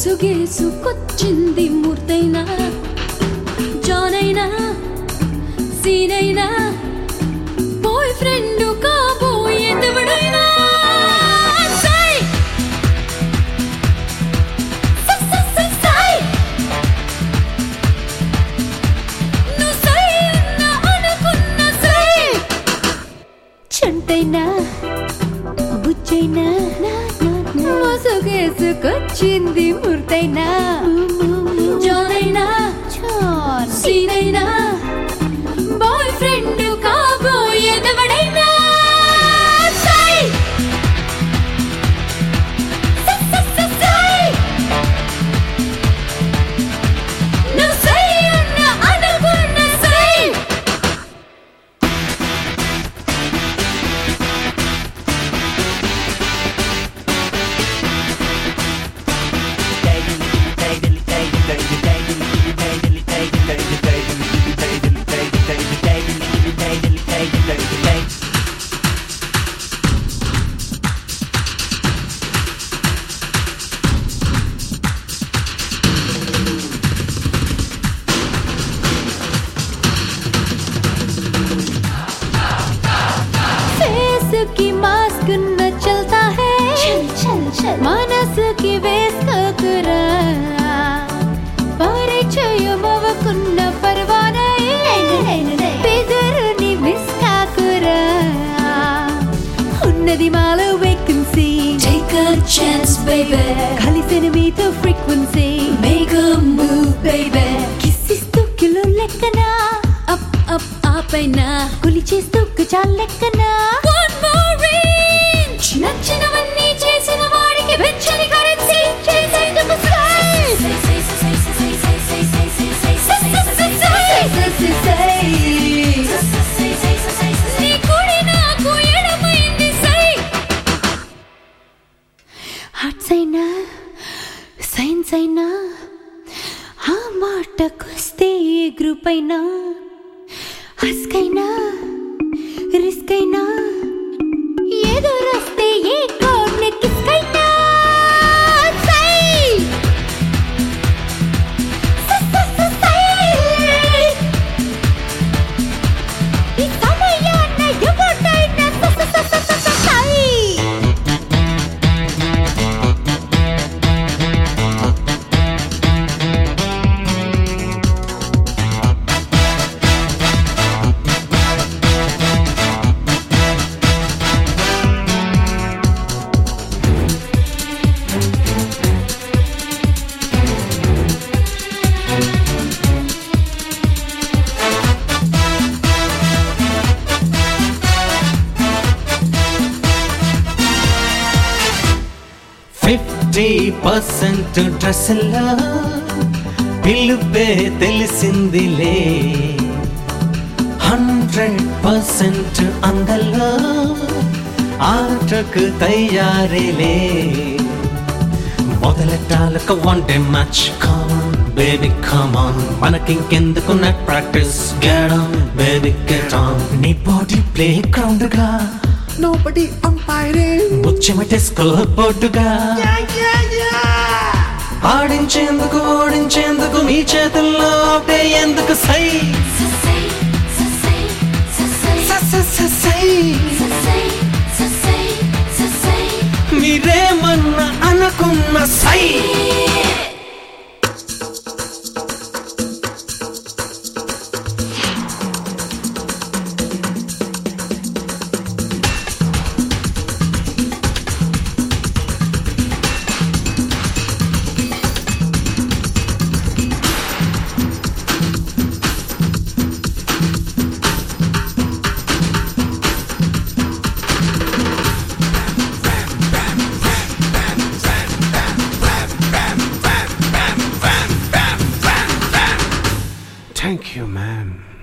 ముసుగేసుకొచ్చింది మూర్తైనా జానైనా సీనైనా boy friend కాబోయేదెవడైనా సై సై, సై, సై, సై. నువ్వు సై అన్నా అనుకున్న సై. చంటైనా బుచ్చైనా మోసగేసుకొచ్చింది మూర్తైనా జానైనా సీనైనా బాయ్ ఫ్రెండ్ కాబోయేదెవడైనా సై సై, సై, సై, సై. నువ్వు సై అన్నా అనుకున్న సై फेस की मास्क न चलता है चल चल चल మనస్ కి వేసుకోకురా పరిచయం అవ్వకున్న పర్వానై బెదరుని మిస్ కాకురా ఉన్నది మాలో vacancy Take a chance, baby. కలిసిన మీతో frequency Make a move, baby. కిస్సిస్తూ కిలో లెక్కన Up, up, up and now. కొలిచేస్తూ చాలు లెక్కన One more inch. నచ్చినవన్నీ చేసిన వాడికి వెచ్చని కరెన్సీ చేసేందుకు sky Say, say, say, say, say, say, say, say, say, say, say, say, say, say. నీ కుడి నాకు ఎడమైంది సై ఆర్ట్స్ అయినా సైన్స్ అయినా ఆ మాటకొస్తే ఏ గ్రూప్ అయినా హస్క్ అయినా రిస్క్ అయినా ఎదురొస్తే ఏ కోడ్ని కిస్క్ అయినా సై స- స- స- సై ఈ సమయాన్న ఎవరినైనా స- స- స- స- స- స- సై. ఫిఫ్టీ పర్సెంట్ డ్రెస్లా పిలుపే తెలిసిందిలే హండ్రెడ్ పర్సెంట్ అందల్లో ఆటకు తయారీలే మొదలెట్టాలకు one day match come on baby come on మనకింకెందుకు నెట్ ప్రాక్టీస్ గెడం బేబీ గెట్ ఆన్ నీ బాడీ ప్లే గ్రౌండ్ గా Nobody umpiring. ముచ్చమటే స్కోర్ బోర్డుగా ఆడించేందుకు ఓడించేందుకు మీ చేతుల్లో ఒకటే ఎందుకు సై So say, so say, so say, స- స- స- సై so say, so say, so say. మీరేమన్నా అనుకున్న సై థ్యాంక్ యూ మ్యామ్